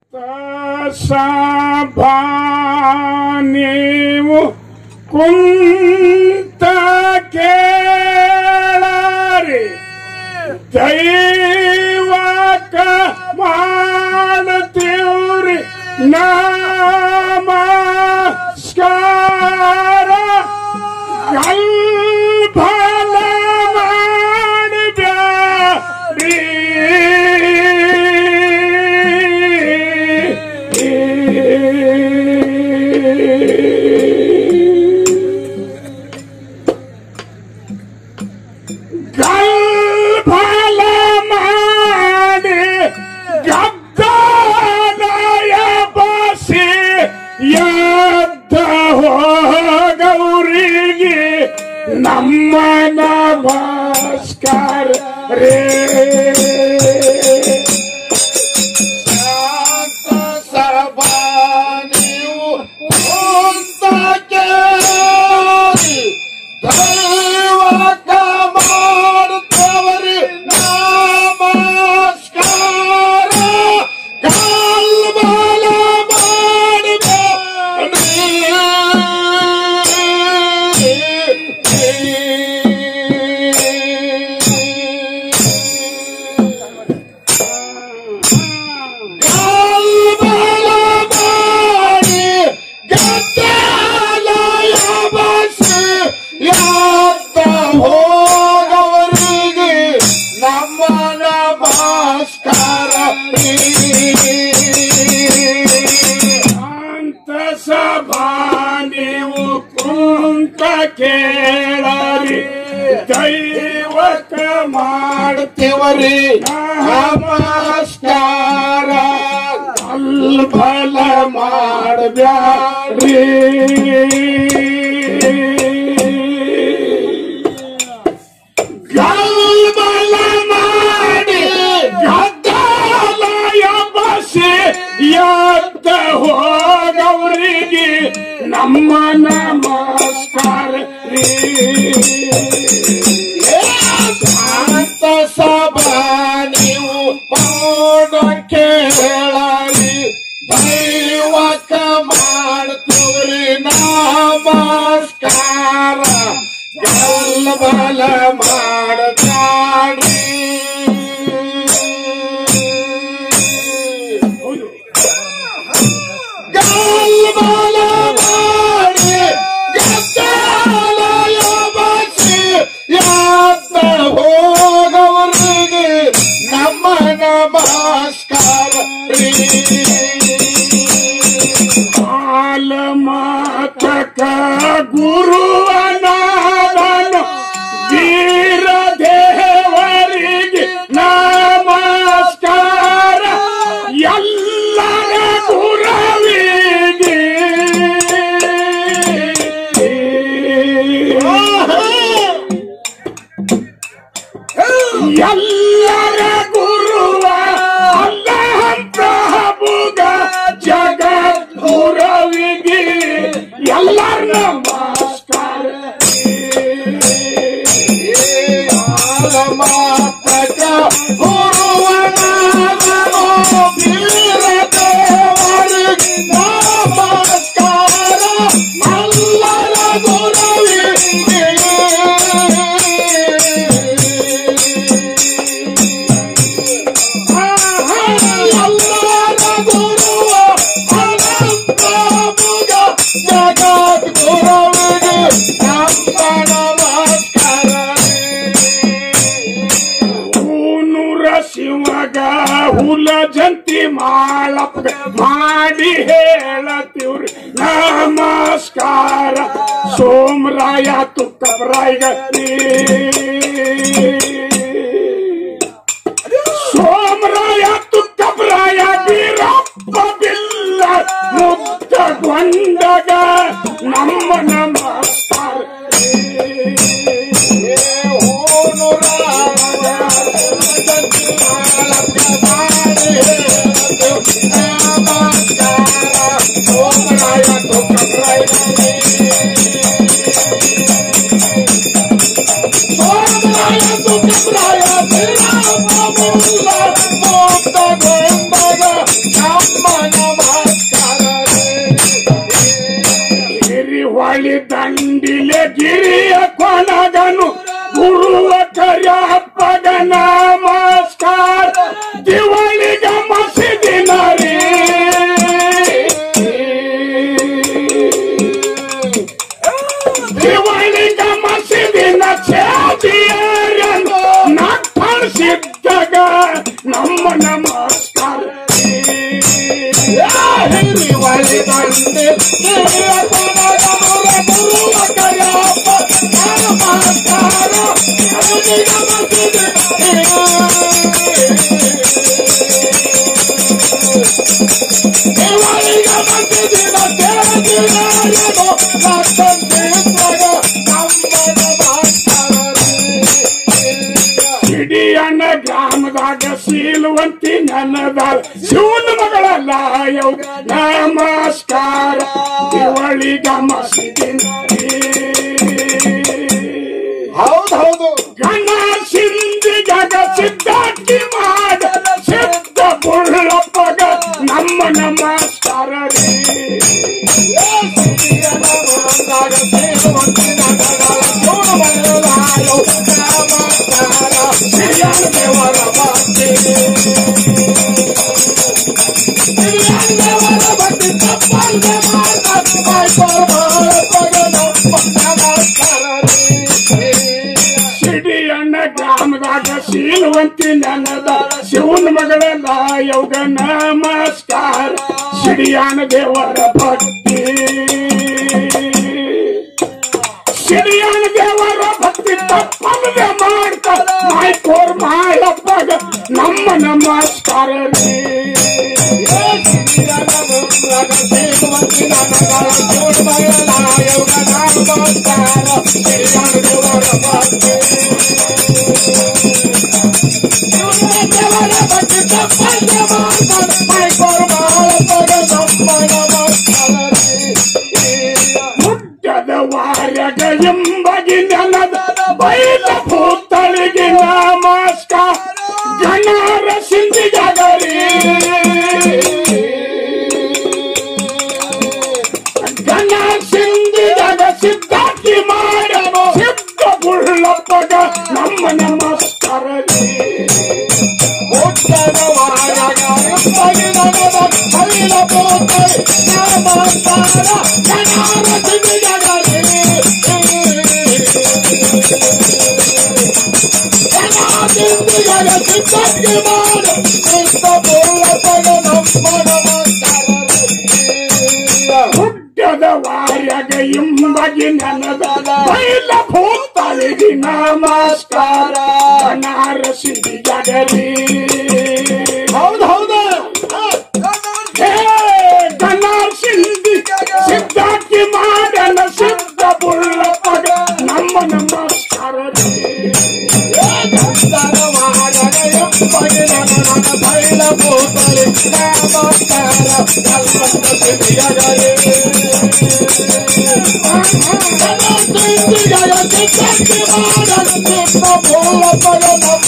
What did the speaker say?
ಸಭಾ ನೀವು ಕುಂತ ಕೇಳಾರಿ ದೈವಕ ಮಾಡ್ತೀವ್ರಿ ನಮಸ್ಕಾರ ಗಲ್ಭಲ ಮಾಡಬ್ಯಾರಿ ಗಲ್ಭಲ ಮಾಡಿ ಗದ್ದಾಲಯ ಬಸಿ ಎದ್ದ ಹೋಗೌರಿಗೆ ನಮ್ಮ ನಮಸ್ಕಾರ ರೇ ಸಭಾ ನೀವು ಕುಂತ ಕೇಳಿ ದೈವಕ ಮಾಡುತ್ತವರಿ ನಮಸ್ಕಾರ ಕಾಲ್ಬಲ ಕಾಲ್ಬಲ ಮಾಡಿ ಗದ್ದಾಲಯ ಬಸಿ ಯಾತ್ತ ಹೋಗವರಿಗೆ ನಮ್ಮ ನಮಸ್ಕಾರ ಅಂತ ಸಭಾ ನೀವು ಕುಂತ ಕೇಳರಿ ದೈವಕ ಮಾಡ್ತೀವರಿ ನಮಸ್ಕಾರ ಅಲ್ಫಲ ಮಾಡಬ್ಯಾಡ್ರಿ ಗಲ್ಬಲ ಮಾಡಿ ಗದ್ದಾಲಯ ಬಸಿ ಎದ್ದ ಹೋಗವರಿಗೆ ನಮ್ಮ ನಮಸ್ಕಾರ ರೀ ಶಾಂತ ಸಭಾ ನೀವು ಮೌನ ಕೇಳರಿ ದೈವಕ ಮಾಡ್ತೀವ್ರಿ ನಮಸ್ಕಾರ ಗಲ್ಬಲ ಮಾಡಬ್ಯಾಡ್ರಿ ಗಲ್ಬಲ ಮಾಡಿ ಗದ್ದಾಲಯ ಬಸಿ ಯಾತ್ತ ಹೋಗವರಿಗೆ ನಮ್ಮ ನಮಸ್ಕಾರ ಕಾಲ ಮಾತಕ ಗುರುವನಾದನು ವೀರ ದೇವರಿಗೆ ನಮಸ್ಕಾರ ಎಲ್ಲರ ಗುರವಿಗೆ ಎಲ್ಲರ ಗುರುವ ಅಲ್ಲಹ ಪ್ರಭುಗ ಜಗದ್ಗುರವಿಗೆ ಎಲ್ಲರ ನಮಸ್ಕಾರ ಮಾತಕ ಗುರುವನಾದನೋ ವೀರ ದೇವರಿಗೆ ನಮಸ್ಕಾರ ಎಲ್ಲರ ಗುರುವಿಗೆ ಎಲ್ಲರ ಗುರುವ ಅನಂತ ಮುಗ ಜಗದ್ಗುರುವಿಗೆ ನಮ್ಮ ನಮಸ್ಕಾರ ನೂರ ಶಿವಗ ಹುಲ ಜಂತಿ ಮಾಳಪ್ಪ ಮಾಡಿ ಹೇಳತೀವ್ರಿ ನಮಸ್ಕಾರ ಸೋಮರಾಯ ತುಕ್ಕಬರಾಯ್ಗ ಸೋಮರಾಯ ತುಕ್ಕಬರಾಯ ವೀರಪ್ಪ ಬಿಲ್ಲ ಮುದ್ದಗೊಂಡಗ ನಮ್ಮ ನಮಸ್ಕಾರ ನಮ್ಮ ದಿವಾಳಿಗ ಮಸೀದಿನ ರೀ ದಿವಾಳಿಗ ಮಸೀದಿನ ಛೇದಿಯರನ್ನು ನಟ್ಟಳಿಸಿದ್ದಾಗ ನಮ್ಮ ನಮಸ್ಕಾರ ಹಿಡಿಯಣ್ಣ ಗ್ರಾಮದಾಗ ಶೀಲವಂತಿ ನನ್ನದಾಳ ಶಿವನ ಮಗಳಲ್ಲ ಯೌ ನಮಸ್ಕಾರ ದಿವಾಳಿಗ ಮಸೀದಿನ ಹೌದು ಹೌದು ಗಣ ಸಿಂಧಿಗ ಸಿದ್ಧಾರ್ಥಿ ಮಾಡ ಸಿದ್ಧ ಬುಳ್ಳಪ್ಪಗ ನಮ್ಮ ನಮಸ್ಕಾರ ರೀ ಸಿಡಿಯಣ್ಣ ಗ್ರಾಮದಾಗ ಶೀಲವಂತಿ ನನ್ನದ ಶಿವನ ಮಗಳಲ್ಲ ಯೋಗ ನಮಸ್ಕಾರ ಸಿಡಿಯಣ್ಣ ದೇವರ ಭಕ್ತಿ ಸಿಡಿಯಣ್ಣ ದೇವರ ಭಕ್ತಿ ತಪ್ಪದೆ ಮಾಡ್ತಾ ಮಾಯ್ಕೋರ್ ಮಾಯಪ್ಪಗ ನಮ್ಮ ನಮಸ್ಕಾರ ರೀ ಮುಟ್ಟದ ವಾರ್ಯಗ ಎಂಬಗಿ ನನದ ಬೈಲ ಭೂತಳಿಗೆ ನಮಸ್ಕಾರ ಗಣರ ಸಿಂಧಿಗರಿ ಗಣ ಸಿಂಧಿಗದ ಸಿದ್ಧಾರ್ಥಿ ಮಾಡಮ ಸಿದ್ಧ ಬುಳ್ಳಪ್ಪಗ ನಮ್ಮ ನಮಸ್ಕಾರ ರೀ ಹುಟ್ಟದ ವಾರ್ಯಗ ಎಂಬಗಿ ನನದ ಬೈಲ ಭೂತಳಿಗೆ ನಮಸ್ಕಾರ ಗಣರ ಸಿಂಧಿಗರಿ ಹೌದು ಹೌದು ಹೇ ಗಣ ಸಿಂಧಿ ಸಿದ್ಧಾರ್ಥಿ ಮಾಡನ ಸಿದ್ಧ ಬುಳ್ಳಪ್ಪಗ ನಮ್ಮ ನಮಸ್ಕಾರ ರೀ ನಮಸ್ಕಾರ